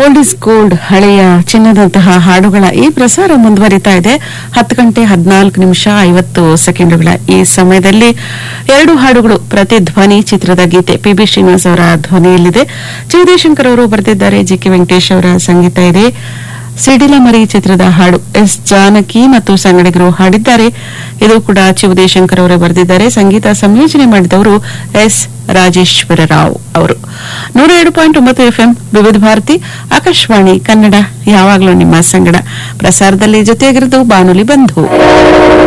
old is gold ಹಳೆಯ ಚಿನ್ನದಂತಹ ಹಾಡುಗಳ ಈ ಪ್ರಸಾರ ಮುಂದುವರಿತಾ ಇದೆ ಹತ್ತು ಗಂಟೆ ಹದಿನಾಲ್ಕು ನಿಮಿಷ ಐವತ್ತು ಸೆಕೆಂಡುಗಳ ಈ ಸಮಯದಲ್ಲಿ ಎರಡು ಹಾಡುಗಳು ಪ್ರತಿಧ್ವನಿ ಚಿತ್ರದ ಗೀತೆ ಪಿ ಬಿ ಶ್ರೀನಿವಾಸ್ ಅವರ ಧ್ವನಿಯಲ್ಲಿದೆ ಜಗದೀಶಂಕರ್ ಅವರು ಬರೆದಿದ್ದಾರೆ ಜಿ ಕೆ ವೆಂಕಟೇಶ್ ಅವರ ಸಂಗೀತ ಇದೆ ಸಿಡಿಲ ಮರಿ ಚಿತ್ರದ ಹಾಡು ಎಸ್ ಜಾನಕಿ ಮತ್ತು ಸಂಗಡಿಗರು ಹಾಡಿದ್ದಾರೆ ಇದು ಕೂಡ ಚಿವುದೇಶಂಕರ್ ಅವರೇ ಬರೆದಿದ್ದಾರೆ ಸಂಗೀತ ಸಂಯೋಜನೆ ಮಾಡಿದವರು ಎಸ್ ರಾಜೇಶ್ವರ ರಾವ್ ಅವರು ನೂರ ಏಳು ಪಾಯಿಂಟ್ ಒಂಬತ್ತು ಎಫ್ಎಂ ವಿವಿಧ ಭಾರತಿ ಆಕಾಶವಾಣಿ ಕನ್ನಡ ಯಾವಾಗಲೂ ನಿಮ್ಮ ಸಂಗಡ ಪ್ರಸಾರದಲ್ಲಿ ಜೊತೆಯಾಗಿರೋದು ಬಾನುಲಿ ಬಂಧು